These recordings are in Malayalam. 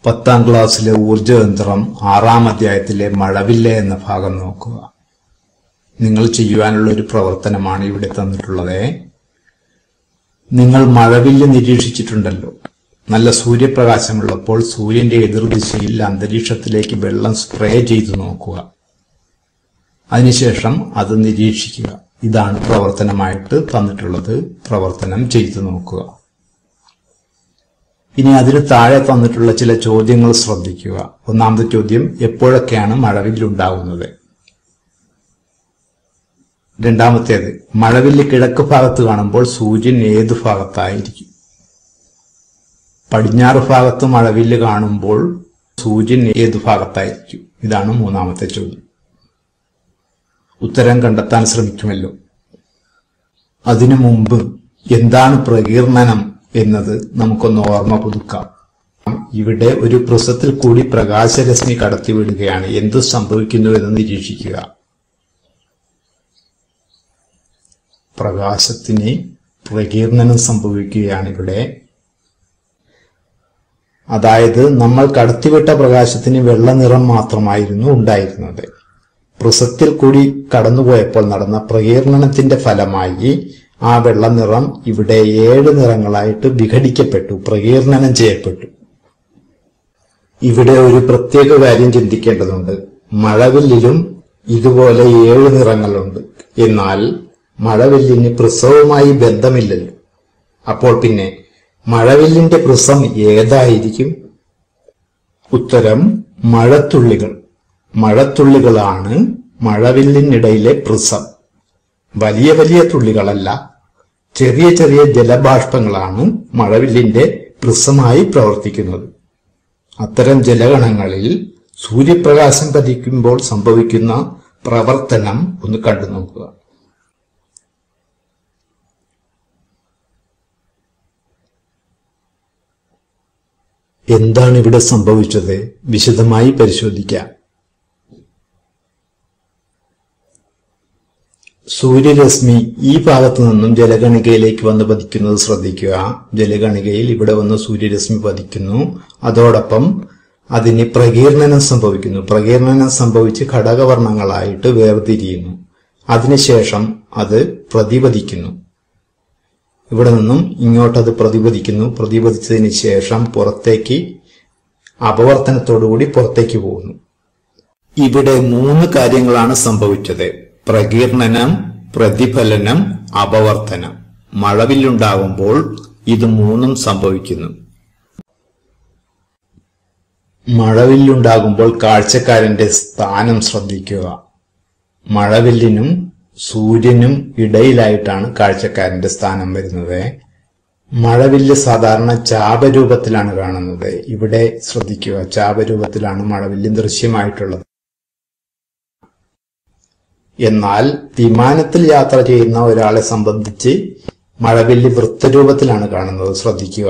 പത്താം ക്ലാസ്സിലെ ഊർജതന്ത്രം ആറാം അധ്യായത്തിലെ മഴവില്ല എന്ന ഭാഗം നോക്കുക നിങ്ങൾ ചെയ്യുവാനുള്ള ഒരു പ്രവർത്തനമാണ് ഇവിടെ തന്നിട്ടുള്ളത് നിങ്ങൾ മഴവില്ല് നിരീക്ഷിച്ചിട്ടുണ്ടല്ലോ നല്ല സൂര്യപ്രകാശമുള്ളപ്പോൾ സൂര്യന്റെ എതിർദിശയിൽ അന്തരീക്ഷത്തിലേക്ക് വെള്ളം സ്പ്രേ ചെയ്തു നോക്കുക അതിനുശേഷം അത് നിരീക്ഷിക്കുക ഇതാണ് പ്രവർത്തനമായിട്ട് തന്നിട്ടുള്ളത് പ്രവർത്തനം ചെയ്തു നോക്കുക ഇനി അതിന് താഴെ തന്നിട്ടുള്ള ചില ചോദ്യങ്ങൾ ശ്രദ്ധിക്കുക ഒന്നാമത്തെ ചോദ്യം എപ്പോഴൊക്കെയാണ് മഴവില്ലുണ്ടാകുന്നത് രണ്ടാമത്തേത് മഴവില്ല് കിഴക്ക് ഭാഗത്ത് കാണുമ്പോൾ സൂര്യൻ ഏതു ഭാഗത്തായിരിക്കും പടിഞ്ഞാറ് ഭാഗത്ത് മഴവില്ല് കാണുമ്പോൾ സൂര്യൻ ഏതു ഭാഗത്തായിരിക്കും ഇതാണ് മൂന്നാമത്തെ ചോദ്യം ഉത്തരം കണ്ടെത്താൻ ശ്രമിക്കുമല്ലോ അതിനു മുമ്പ് എന്താണ് പ്രകീർണനം എന്നത് നമുക്കൊന്ന് ഓർമ്മ പുതുക്കാം ഇവിടെ ഒരു പ്രിസത്തിൽ കൂടി പ്രകാശരശ്മി കടത്തിവിടുകയാണ് എന്തു സംഭവിക്കുന്നു എന്ന് നിരീക്ഷിക്കുക പ്രകാശത്തിന് പ്രകീർണനം സംഭവിക്കുകയാണ് ഇവിടെ അതായത് നമ്മൾ കടത്തിവിട്ട പ്രകാശത്തിന് വെള്ള നിറം മാത്രമായിരുന്നു ഉണ്ടായിരുന്നത് പ്രിസത്തിൽ കൂടി കടന്നുപോയപ്പോൾ നടന്ന പ്രകീർണനത്തിന്റെ ഫലമായി ആ വെള്ള നിറം ഇവിടെ ഏഴ് നിറങ്ങളായിട്ട് വിഘടിക്കപ്പെട്ടു പ്രകീർണനം ചെയ്യപ്പെട്ടു ഇവിടെ ഒരു പ്രത്യേക കാര്യം ചിന്തിക്കേണ്ടതുണ്ട് മഴവില്ലിലും ഇതുപോലെ ഏഴ് നിറങ്ങളുണ്ട് എന്നാൽ മഴവില്ലിന് പ്രിസവുമായി ബന്ധമില്ലല്ലോ അപ്പോൾ പിന്നെ മഴവില്ലിന്റെ പ്രിസം ഏതായിരിക്കും ഉത്തരം മഴത്തുള്ളികൾ മഴത്തുള്ളികളാണ് മഴവില്ലിനിടയിലെ പ്രിസം വലിയ വലിയ തുള്ളികളല്ല ചെറിയ ചെറിയ ജലബാഷ്പങ്ങളാണ് മഴവില്ലിന്റെ പ്രിസമായി പ്രവർത്തിക്കുന്നത് അത്തരം ജലഗണങ്ങളിൽ സൂര്യപ്രകാശം പതിക്കുമ്പോൾ സംഭവിക്കുന്ന പ്രവർത്തനം ഒന്ന് കണ്ടു നോക്കുക എന്താണ് ഇവിടെ സംഭവിച്ചത് വിശദമായി പരിശോധിക്കാം സൂര്യരശ്മി ഈ ഭാഗത്തു നിന്നും ജലഗണികയിലേക്ക് വന്ന് പതിക്കുന്നത് ശ്രദ്ധിക്കുക ജലഗണികയിൽ ഇവിടെ വന്ന് സൂര്യരശ്മി പതിക്കുന്നു അതോടൊപ്പം അതിന് പ്രകീർണനം സംഭവിക്കുന്നു പ്രകീർണനം സംഭവിച്ച് ഘടകവർണ്ണങ്ങളായിട്ട് വേർതിരിയുന്നു അതിനുശേഷം അത് പ്രതിപതിക്കുന്നു ഇവിടെ നിന്നും ഇങ്ങോട്ടത് പ്രതിപദിക്കുന്നു പ്രതിപദിച്ചതിന് ശേഷം പുറത്തേക്ക് അപവർത്തനത്തോടുകൂടി പുറത്തേക്ക് പോകുന്നു ഇവിടെ മൂന്ന് കാര്യങ്ങളാണ് സംഭവിച്ചത് പ്രകീർണനം പ്രതിഫലനം അപവർത്തനം മഴവില്ലുണ്ടാകുമ്പോൾ ഇത് മൂന്നും സംഭവിക്കുന്നു മഴവില്ലുണ്ടാകുമ്പോൾ കാഴ്ചക്കാരന്റെ സ്ഥാനം ശ്രദ്ധിക്കുക മഴവില്ലിനും സൂര്യനും ഇടയിലായിട്ടാണ് കാഴ്ചക്കാരന്റെ സ്ഥാനം വരുന്നത് മഴവില്ല് സാധാരണ ചാപരൂപത്തിലാണ് കാണുന്നത് ഇവിടെ ശ്രദ്ധിക്കുക ചാപരൂപത്തിലാണ് മഴവില്ല് ദൃശ്യമായിട്ടുള്ളത് എന്നാൽ വിമാനത്തിൽ യാത്ര ചെയ്യുന്ന ഒരാളെ സംബന്ധിച്ച് മഴവില്ല് വൃത്തരൂപത്തിലാണ് കാണുന്നത് ശ്രദ്ധിക്കുക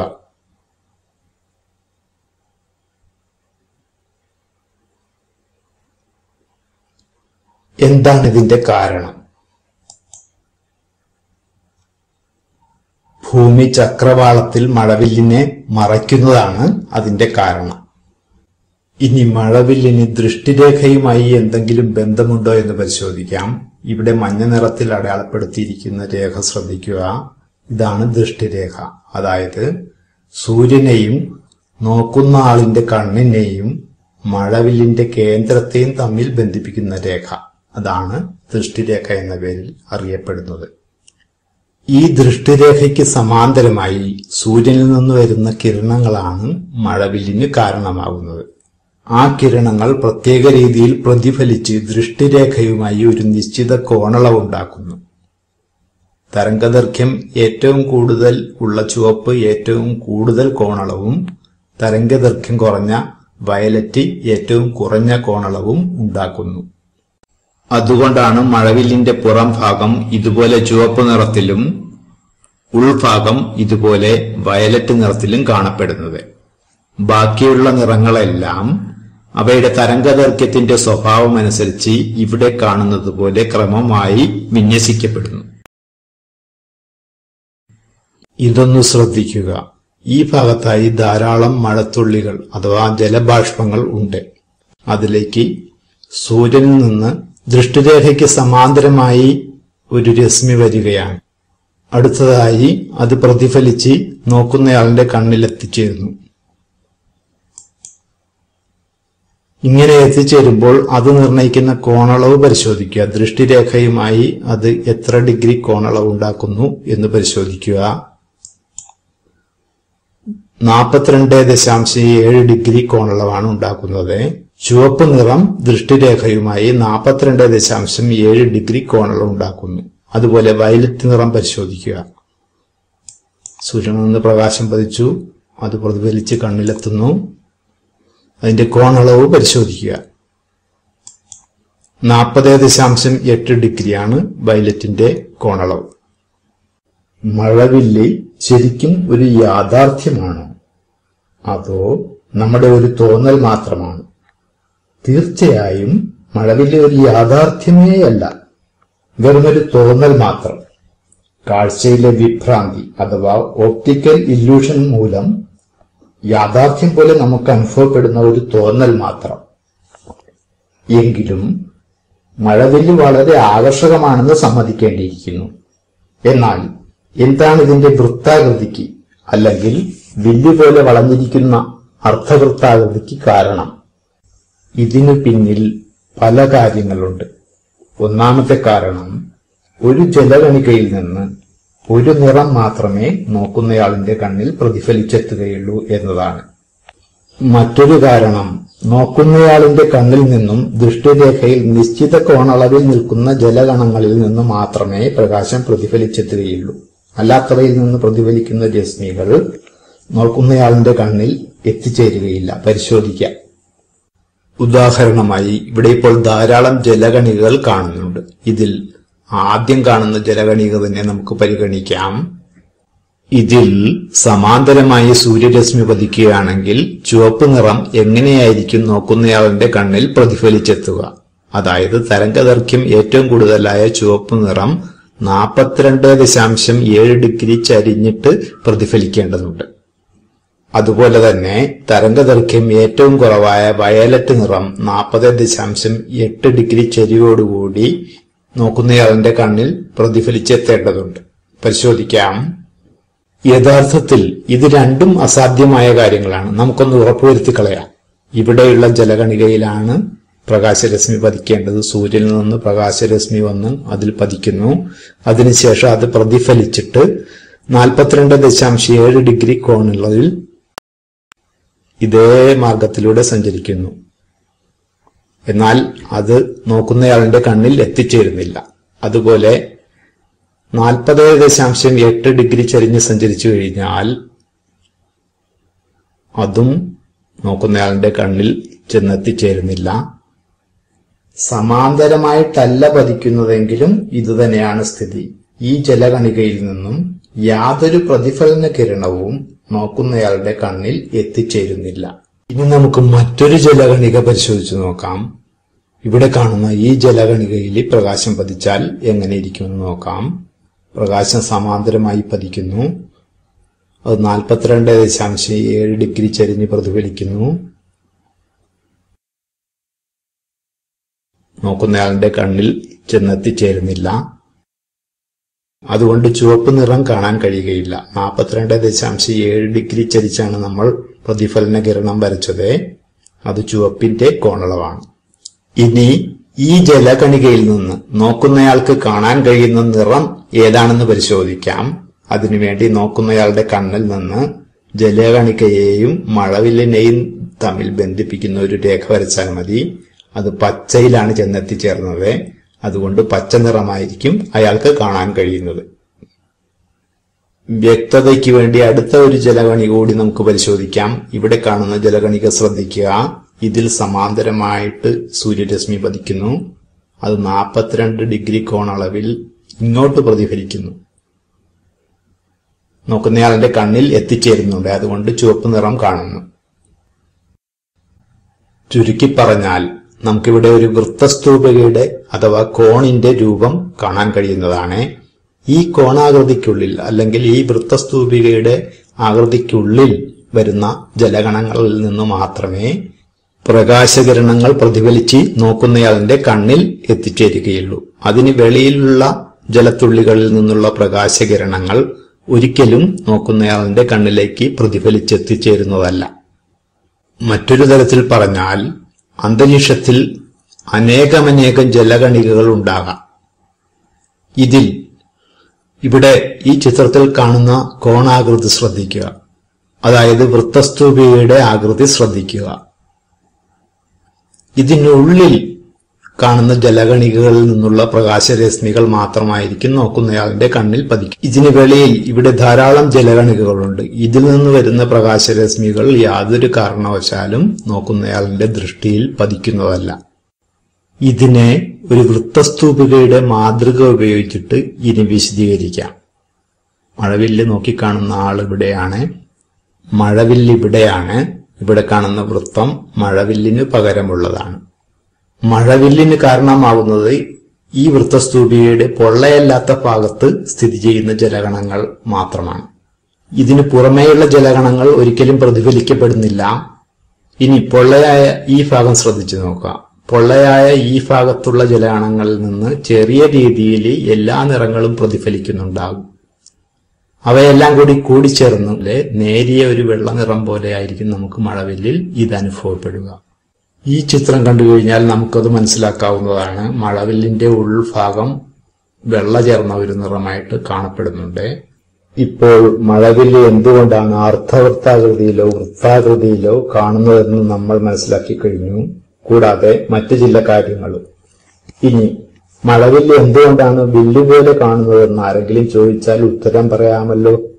എന്താണ് ഇതിന്റെ കാരണം ഭൂമി ചക്രവാളത്തിൽ മഴവില്ലിനെ മറയ്ക്കുന്നതാണ് അതിന്റെ കാരണം ഇനി മഴവില്ലിന് ദൃഷ്ടിരേഖയുമായി എന്തെങ്കിലും ബന്ധമുണ്ടോ എന്ന് പരിശോധിക്കാം ഇവിടെ മഞ്ഞ നിറത്തിൽ അടയാളപ്പെടുത്തിയിരിക്കുന്ന രേഖ ശ്രദ്ധിക്കുക ഇതാണ് ദൃഷ്ടിരേഖ അതായത് സൂര്യനെയും നോക്കുന്ന ആളിന്റെ കണ്ണിനെയും മഴവില്ലിന്റെ കേന്ദ്രത്തെയും തമ്മിൽ ബന്ധിപ്പിക്കുന്ന രേഖ അതാണ് ദൃഷ്ടിരേഖ എന്ന പേരിൽ അറിയപ്പെടുന്നത് ഈ ദൃഷ്ടിരേഖയ്ക്ക് സമാന്തരമായി സൂര്യനിൽ നിന്ന് വരുന്ന കിരണങ്ങളാണ് മഴവില്ലിന് കാരണമാകുന്നത് ആ കിരണങ്ങൾ പ്രത്യേക രീതിയിൽ പ്രതിഫലിച്ച് ദൃഷ്ടിരേഖയുമായി ഒരു നിശ്ചിത കോണളവുണ്ടാക്കുന്നു തരംഗദൈർഘ്യം ഏറ്റവും കൂടുതൽ ഉള്ള ചുവപ്പ് ഏറ്റവും കൂടുതൽ കോണളവും തരംഗദൈർഘ്യം കുറഞ്ഞ വയലറ്റ് ഏറ്റവും കുറഞ്ഞ കോണളവും ഉണ്ടാക്കുന്നു അതുകൊണ്ടാണ് മഴവില്ലിന്റെ പുറം ഭാഗം ഇതുപോലെ ചുവപ്പ് നിറത്തിലും ഉൾഭാഗം ഇതുപോലെ വയലറ്റ് നിറത്തിലും കാണപ്പെടുന്നത് ബാക്കിയുള്ള നിറങ്ങളെല്ലാം അവയുടെ തരംഗദൈർഘ്യത്തിന്റെ സ്വഭാവം അനുസരിച്ച് ഇവിടെ കാണുന്നത് പോലെ ക്രമമായി വിന്യസിക്കപ്പെടുന്നു ഇതൊന്ന് ശ്രദ്ധിക്കുക ഈ ഭാഗത്തായി ധാരാളം മഴത്തുള്ളികൾ അഥവാ ജലബാഷ്പങ്ങൾ ഉണ്ട് അതിലേക്ക് സൂര്യനിൽ നിന്ന് ദൃഷ്ടിരേഖയ്ക്ക് സമാന്തരമായി ഒരു രശ്മി വരികയാണ് അടുത്തതായി അത് പ്രതിഫലിച്ച് നോക്കുന്നയാളിന്റെ കണ്ണിൽ എത്തിച്ചേരുന്നു ഇങ്ങനെ എത്തിച്ചേരുമ്പോൾ അത് നിർണയിക്കുന്ന കോണളവ് പരിശോധിക്കുക ദൃഷ്ടിരേഖയുമായി അത് എത്ര ഡിഗ്രി കോണളവ് ഉണ്ടാക്കുന്നു എന്ന് പരിശോധിക്കുക നാൽപ്പത്തിരണ്ട് ദശാംശം ഏഴ് ഡിഗ്രി കോണളവാണ് ഉണ്ടാക്കുന്നത് ചുവപ്പ് നിറം ദൃഷ്ടിരേഖയുമായി നാൽപ്പത്തിരണ്ട് ദശാംശം ഏഴ് ഡിഗ്രി കോണളവ് ഉണ്ടാക്കുന്നു അതുപോലെ വയലറ്റ് നിറം പരിശോധിക്കുക സൂര്യനിൽ നിന്ന് പ്രകാശം പതിച്ചു അത് പ്രതിഫലിച്ച് കണ്ണിലെത്തുന്നു അതിന്റെ കോണളവ് പരിശോധിക്കുക നാൽപ്പത് ദശാംശം എട്ട് ഡിഗ്രിയാണ് വയലറ്റിന്റെ കോണളവ് മഴവില്ല് ശരിക്കും ഒരു യാഥാർത്ഥ്യമാണോ അതോ നമ്മുടെ ഒരു തോന്നൽ മാത്രമാണ് തീർച്ചയായും മഴവില്ല് ഒരു യാഥാർത്ഥ്യമേ അല്ല വെറുമൊരു തോന്നൽ മാത്രം കാഴ്ചയിലെ വിഭ്രാന്തി അഥവാ ഓപ്റ്റിക്കൽ ഇല്യൂഷൻ മൂലം യാഥാർത്ഥ്യം പോലെ നമുക്ക് അനുഭവപ്പെടുന്ന ഒരു തോന്നൽ മാത്രം എങ്കിലും മഴവില്ല് വളരെ ആകർഷകമാണെന്ന് സമ്മതിക്കേണ്ടിയിരിക്കുന്നു എന്നാൽ എന്താണ് ഇതിന്റെ വൃത്താകൃതിക്ക് അല്ലെങ്കിൽ വില്ല് പോലെ വളഞ്ഞിരിക്കുന്ന അർത്ഥവൃത്താകൃതിക്ക് കാരണം ഇതിനു പിന്നിൽ പല കാര്യങ്ങളുണ്ട് ഒന്നാമത്തെ കാരണം ഒരു ജലകണികയിൽ നിന്ന് ഒരു നിറം മാത്രമേ നോക്കുന്നയാളിന്റെ കണ്ണിൽ പ്രതിഫലിച്ചെത്തുകയുള്ളൂ എന്നതാണ് മറ്റൊരു കാരണം നോക്കുന്നയാളിന്റെ കണ്ണിൽ നിന്നും ദൃഷ്ടിരേഖയിൽ നിശ്ചിത കോണളവിൽ നിൽക്കുന്ന ജലകണങ്ങളിൽ നിന്ന് മാത്രമേ പ്രകാശം പ്രതിഫലിച്ചെത്തുകയുള്ളൂ അല്ലാത്തവയിൽ നിന്ന് പ്രതിഫലിക്കുന്ന രശ്മികൾ നോക്കുന്നയാളിന്റെ കണ്ണിൽ എത്തിച്ചേരുകയില്ല പരിശോധിക്കാം ഉദാഹരണമായി ഇവിടെ ഇപ്പോൾ ധാരാളം ജലകണികകൾ കാണുന്നുണ്ട് ഇതിൽ ആദ്യം കാണുന്ന ജലകണിക തന്നെ നമുക്ക് പരിഗണിക്കാം ഇതിൽ സമാന്തരമായി സൂര്യരശ്മി പതിക്കുകയാണെങ്കിൽ ചുവപ്പ് നിറം എങ്ങനെയായിരിക്കും നോക്കുന്നയാളിന്റെ കണ്ണിൽ പ്രതിഫലിച്ചെത്തുക അതായത് തരംഗദൈർഘ്യം ഏറ്റവും കൂടുതലായ ചുവപ്പ് നിറം നാൽപ്പത്തിരണ്ട് ദശാംശം ഏഴ് ഡിഗ്രി ചരിഞ്ഞിട്ട് പ്രതിഫലിക്കേണ്ടതുണ്ട് അതുപോലെ തന്നെ തരംഗദൈർഘ്യം ഏറ്റവും കുറവായ വയലറ്റ് നിറം നാൽപ്പത് ദശാംശം എട്ട് ഡിഗ്രി ചരിവോടുകൂടി നോക്കുന്നയാളിന്റെ കണ്ണിൽ പ്രതിഫലിച്ചെത്തേണ്ടതുണ്ട് പരിശോധിക്കാം യഥാർത്ഥത്തിൽ ഇത് രണ്ടും അസാധ്യമായ കാര്യങ്ങളാണ് നമുക്കൊന്ന് ഉറപ്പുവരുത്തി കളയാം ഇവിടെയുള്ള ജലകണികയിലാണ് പ്രകാശരശ്മി പതിക്കേണ്ടത് സൂര്യനിൽ നിന്ന് പ്രകാശരശ്മി വന്ന് അതിൽ പതിക്കുന്നു അതിനുശേഷം അത് പ്രതിഫലിച്ചിട്ട് നാൽപ്പത്തിരണ്ട് ദശാംശം ഏഴ് ഡിഗ്രി കോണുള്ളതിൽ ഇതേ മാർഗത്തിലൂടെ സഞ്ചരിക്കുന്നു എന്നാൽ അത് നോക്കുന്നയാളിന്റെ കണ്ണിൽ എത്തിച്ചേരുന്നില്ല അതുപോലെ നാൽപ്പത് ദശാംശം എട്ട് ഡിഗ്രി ചരിഞ്ഞ് സഞ്ചരിച്ചു കഴിഞ്ഞാൽ അതും നോക്കുന്നയാളിന്റെ കണ്ണിൽ ചെന്നെത്തിച്ചേരുന്നില്ല സമാന്തരമായിട്ടല്ല പതിക്കുന്നതെങ്കിലും ഇതുതന്നെയാണ് സ്ഥിതി ഈ ജലകണികയിൽ നിന്നും യാതൊരു പ്രതിഫലന കിരണവും നോക്കുന്നയാളുടെ കണ്ണിൽ എത്തിച്ചേരുന്നില്ല ഇനി നമുക്ക് മറ്റൊരു ജലകണിക പരിശോധിച്ചു നോക്കാം ഇവിടെ കാണുന്ന ഈ ജലകണികയിൽ പ്രകാശം പതിച്ചാൽ എങ്ങനെ ഇരിക്കുമെന്ന് നോക്കാം പ്രകാശം സമാന്തരമായി പതിക്കുന്നു അത് നാൽപ്പത്തിരണ്ട് ദശാംശം ഏഴ് ഡിഗ്രി ചരിഞ്ഞ് പ്രതിഫലിക്കുന്നു നോക്കുന്നയാളുടെ കണ്ണിൽ ചെന്നെത്തിച്ചേരുന്നില്ല അതുകൊണ്ട് ചുവപ്പ് നിറം കാണാൻ കഴിയുകയില്ല നാൽപ്പത്തിരണ്ട് ദശാംശം ഏഴ് ഡിഗ്രി ചരിച്ചാണ് നമ്മൾ പ്രതിഫലന കിരണം വരച്ചത് അത് ചുവപ്പിന്റെ കോണളവാണ് ഇനി ഈ ജലകണികയിൽ നിന്ന് നോക്കുന്നയാൾക്ക് കാണാൻ കഴിയുന്ന നിറം ഏതാണെന്ന് പരിശോധിക്കാം അതിനുവേണ്ടി നോക്കുന്നയാളുടെ കണ്ണിൽ നിന്ന് ജലകണികയെയും മഴവില്ലിനെയും തമ്മിൽ ബന്ധിപ്പിക്കുന്ന ഒരു രേഖ വരച്ചാൽ മതി അത് പച്ചയിലാണ് ചെന്നെത്തിച്ചേർന്നത് അതുകൊണ്ട് പച്ച നിറമായിരിക്കും അയാൾക്ക് കാണാൻ കഴിയുന്നത് വ്യക്തതയ്ക്ക് വേണ്ടി അടുത്ത ഒരു ജലകണിക കൂടി നമുക്ക് പരിശോധിക്കാം ഇവിടെ കാണുന്ന ജലകണിക ശ്രദ്ധിക്കുക ഇതിൽ സമാന്തരമായിട്ട് സൂര്യരശ്മി പതിക്കുന്നു അത് നാൽപ്പത്തിരണ്ട് ഡിഗ്രി കോണളവിൽ ഇങ്ങോട്ട് പ്രതിഫലിക്കുന്നു നോക്കുന്നയാളിന്റെ കണ്ണിൽ എത്തിച്ചേരുന്നുണ്ട് അതുകൊണ്ട് ചുവപ്പ് നിറം കാണുന്നു ചുരുക്കി പറഞ്ഞാൽ നമുക്കിവിടെ ഒരു വൃത്തസ്തൂപികയുടെ അഥവാ കോണിന്റെ രൂപം കാണാൻ കഴിയുന്നതാണ് ഈ കോണാകൃതിക്കുള്ളിൽ അല്ലെങ്കിൽ ഈ വൃത്തസ്തൂപികയുടെ ആകൃതിക്കുള്ളിൽ വരുന്ന ജലകണങ്ങളിൽ നിന്ന് മാത്രമേ പ്രകാശകിരണങ്ങൾ പ്രതിഫലിച്ച് നോക്കുന്നയാളിന്റെ കണ്ണിൽ എത്തിച്ചേരുകയുള്ളൂ അതിന് വെളിയിലുള്ള ജലത്തുള്ളികളിൽ നിന്നുള്ള പ്രകാശകിരണങ്ങൾ ഒരിക്കലും നോക്കുന്നയാളിന്റെ കണ്ണിലേക്ക് പ്രതിഫലിച്ചെത്തിച്ചേരുന്നതല്ല മറ്റൊരു തരത്തിൽ പറഞ്ഞാൽ അന്തരീക്ഷത്തിൽ അനേകമനേകം ജലകണികകൾ ഉണ്ടാകാം ഇതിൽ ഇവിടെ ഈ ചിത്രത്തിൽ കാണുന്ന കോണാകൃതി ശ്രദ്ധിക്കുക അതായത് വൃത്തസ്തൂപികയുടെ ആകൃതി ശ്രദ്ധിക്കുക ഇതിനുള്ളിൽ കാണുന്ന ജലകണികകളിൽ നിന്നുള്ള പ്രകാശരശ്മികൾ മാത്രമായിരിക്കും നോക്കുന്നയാളിന്റെ കണ്ണിൽ പതിക്കും ഇതിന് വെളിയിൽ ഇവിടെ ധാരാളം ജലകണികകളുണ്ട് ഇതിൽ നിന്ന് വരുന്ന പ്രകാശരശ്മികൾ യാതൊരു കാരണവശാലും നോക്കുന്നയാളിന്റെ ദൃഷ്ടിയിൽ പതിക്കുന്നതല്ല ഇതിനെ ഒരു വൃത്തസ്തൂപികയുടെ മാതൃക ഉപയോഗിച്ചിട്ട് ഇനി വിശദീകരിക്കാം മഴവില്ല് നോക്കിക്കാണുന്ന ആൾ ഇവിടെയാണ് മഴവില്ല് ഇവിടെയാണ് ഇവിടെ കാണുന്ന വൃത്തം മഴവില്ലിന് പകരമുള്ളതാണ് മഴവില്ലിന് കാരണമാകുന്നത് ഈ വൃത്തസ്തൂപികയുടെ പൊള്ളയല്ലാത്ത ഭാഗത്ത് സ്ഥിതി ചെയ്യുന്ന ജലഗണങ്ങൾ മാത്രമാണ് ഇതിന് പുറമേയുള്ള ജലഗണങ്ങൾ ഒരിക്കലും പ്രതിഫലിക്കപ്പെടുന്നില്ല ഇനി പൊള്ളയായ ഈ ഭാഗം ശ്രദ്ധിച്ചു നോക്കുക പൊള്ളയായ ഈ ഭാഗത്തുള്ള ജലഗണങ്ങളിൽ നിന്ന് ചെറിയ രീതിയിൽ എല്ലാ നിറങ്ങളും പ്രതിഫലിക്കുന്നുണ്ടാകും അവയെല്ലാം കൂടി കൂടിച്ചേർന്ന് നേരിയ ഒരു വെള്ള നിറം പോലെ ആയിരിക്കും നമുക്ക് മഴവില്ലിൽ ഇത് അനുഭവപ്പെടുക ഈ ചിത്രം കണ്ടു കഴിഞ്ഞാൽ നമുക്കത് മനസ്സിലാക്കാവുന്നതാണ് മഴവില്ലിന്റെ ഉൾഭാഗം വെള്ള ചേർന്ന ഒരു നിറമായിട്ട് കാണപ്പെടുന്നുണ്ട് ഇപ്പോൾ മഴവില്ല് എന്തുകൊണ്ടാണ് അർദ്ധവൃത്താകൃതിയിലോ വൃത്താകൃതിയിലോ കാണുന്നതെന്ന് നമ്മൾ മനസ്സിലാക്കി കഴിഞ്ഞു കൂടാതെ മറ്റു ചില കാര്യങ്ങളും ഇനി മഴവില്ല് എന്തുകൊണ്ടാണ് വില്ല് പോലെ കാണുന്നതെന്ന് ആരെങ്കിലും ചോദിച്ചാൽ ഉത്തരം പറയാമല്ലോ